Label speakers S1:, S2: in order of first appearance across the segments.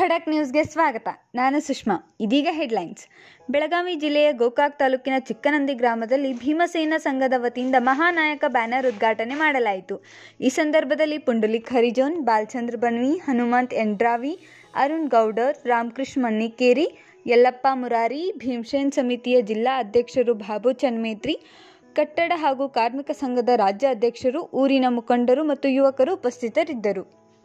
S1: ಖಡಕ್ ನ್ಯೂಸ್ಗೆ ಸ್ವಾಗತ ನಾನು ಸುಷ್ಮಾ ಇದೀಗ ಹೆಡ್ಲೈನ್ಸ್ ಬೆಳಗಾವಿ ಜಿಲ್ಲೆಯ ಗೋಕಾಕ್ ತಾಲೂಕಿನ ಚಿಕ್ಕನಂದಿ ಗ್ರಾಮದಲ್ಲಿ ಭೀಮಸೇನ ಸಂಘದ ವತಿಯಿಂದ ಮಹಾನಾಯಕ ಬ್ಯಾನರ್ ಉದ್ಘಾಟನೆ ಮಾಡಲಾಯಿತು ಈ ಸಂದರ್ಭದಲ್ಲಿ ಪುಂಡಲಿಕ್ ಹರಿಜೋನ್ ಬಾಲಚಂದ್ರ ಬನ್ವಿ ಹನುಮಂತ್ ಎಂಡ್ರಾವಿ ಅರುಣ್ ಗೌಡರ್ ರಾಮಕೃಷ್ಣ ಮನ್ನಿಕೇರಿ ಯಲ್ಲಪ್ಪ ಮುರಾರಿ ಭೀಮಸೇನ್ ಸಮಿತಿಯ ಜಿಲ್ಲಾ ಅಧ್ಯಕ್ಷರು ಬಾಬು ಚನ್ಮೇತ್ರಿ ಕಟ್ಟಡ ಹಾಗೂ ಕಾರ್ಮಿಕ ಸಂಘದ ರಾಜ್ಯ ಅಧ್ಯಕ್ಷರು ಊರಿನ ಮುಖಂಡರು ಮತ್ತು ಯುವಕರು ಉಪಸ್ಥಿತರಿದ್ದರು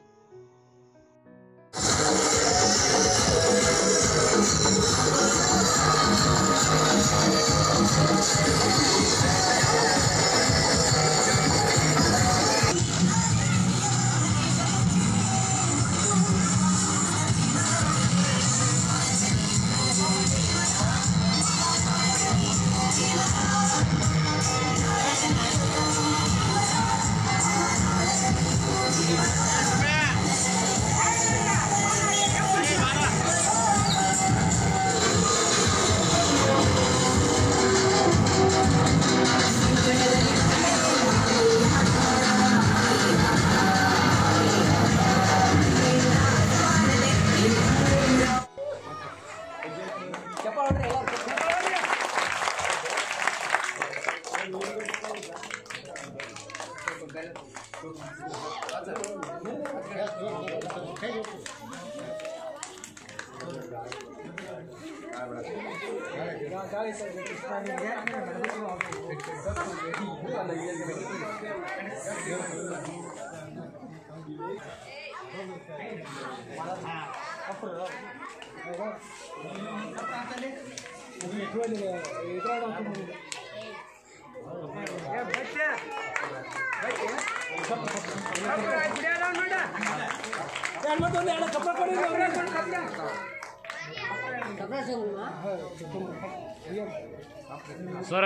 S2: ಸ್ವರ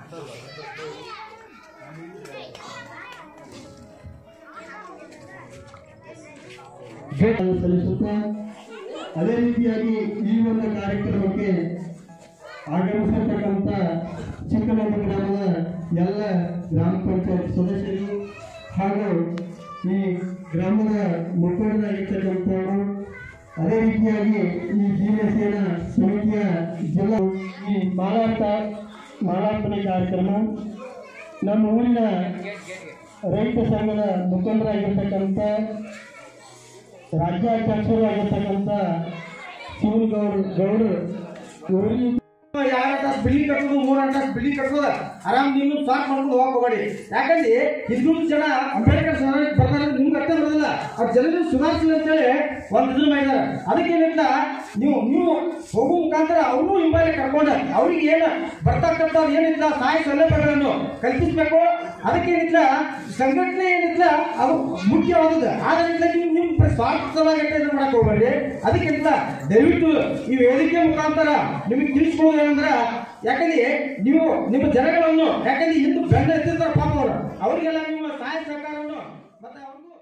S3: ಭೇಟಿಯನ್ನು ಸಲ್ಲಿಸುತ್ತಾ ಅದೇ ರೀತಿಯಾಗಿ ಈ ಒಂದು ಕಾರ್ಯಕ್ರಮಕ್ಕೆ ಆಗಮಿಸಿರ್ತಕ್ಕಂಥ ಚಿಕ್ಕನಂದಿ ಗ್ರಾಮದ ಎಲ್ಲ ಗ್ರಾಮ ಪಂಚಾಯತ್ ಸದಸ್ಯರು ಹಾಗೂ ಈ ಗ್ರಾಮದ ಮುಖಂಡರಾಗಿರ್ತಕ್ಕಂಥವರು ಅದೇ ರೀತಿಯಾಗಿ ಈ ಭೀಮಸೇನ ಸಮಿತಿಯ ಜಿಲ್ಲಾ ಈ ಮಾಲಾಟ ಮಾಲಾರ್ಪಣೆ ಕಾರ್ಯಕ್ರಮ ನಮ್ಮ ಊರಿನ ರೈತ ಸಂಘದ ಮುಖಂಡರಾಗಿರ್ತಕ್ಕಂಥ ರಾಜ್ಯಾಧ್ಯಕ್ಷರು ಆಗಿರ್ತಕ್ಕಂಥ ಶಿವನಗೌಡ ಗೌಡರು ಇವರಿಗೆ
S4: ಎರಡು ತಾಸು ಬಿಲ್ಡಿಂಗ್ ಕಟ್ಟೋದು ಮೂರು ತಾಸು ಬಿಲ್ಡಿಂಗ್ ಕಟ್ಟೋದು ಆರಾಮ್ ನೀವು ಸ್ಟಾರ್ಟ್ ಮಾಡ್ಕೊಂಡು ಹೋಗಕ್ ಹೋಗಬೇಡಿ ಯಾಕಂದ್ರೆ ಹಿಂದೂಳು ಜನ ಅಂಬೇಡ್ಕರ್ ಸುಧಾರಣೆ ಬರ್ತಾರೆ ನಿಮ್ಗೆ ಅರ್ಥ ಬರೋದಿಲ್ಲ ಆ ಜನರು ಸುಧಾರಿಸಲಿ ಅಂತೇಳಿ ಒಂದು ಇದು ಮಾಡಿದಾರೆ ಅದಕ್ಕೆ ಏನಿಲ್ಲ ನೀವು ನೀವು ಹೋಗೋ ಮುಖಾಂತರ ಅವ್ರನ್ನೂ ಹಿಂಬಾಲಿ ಕರ್ಕೊಂಡು ಅವ್ರಿಗೆ ಏನು ಬರ್ತಕ್ಕಂಥ ಏನಿಲ್ಲ ಸಹಾಯ ಸೌಲಭ್ಯಗಳನ್ನು ಕಲ್ಪಿಸಬೇಕು ಅದಕ್ಕೆ ಏನಿಲ್ಲ ಸಂಘಟನೆ ಏನಿಲ್ಲ ಅದು ಮುಖ್ಯವಾದದ್ದು ಆದ್ರಿಂದ ನೀವು ನಿಮ್ಮ ಸ್ವಾರ್ಥವಾಗಿ ಇದು ಮಾಡಕ್ ಹೋಗ್ಬೇಡಿ ಅದಕ್ಕಿಂತ ದಯವಿಟ್ಟು ಈ ವೇದಿಕೆ ಮುಖಾಂತರ ನಿಮಗೆ ತಿಳಿಸ್ಬೋದು ಏನಂದ್ರೆ ಯಾಕಂದ್ರೆ ನೀವು ನಿಮ್ಮ ಜನಗಳನ್ನು ಯಾಕಂದ್ರೆ ಇಂದು ಬೆನ್ನ ಎತ್ತಿರ್ತಾರೆ ಪಾಪ ಅವರು ಅವರಿಗೆಲ್ಲ ನಿಮ್ಮ ಸಹಾಯ ಸಹಕಾರವನ್ನು ಮತ್ತೆ ಅವ್ರಿಗೂ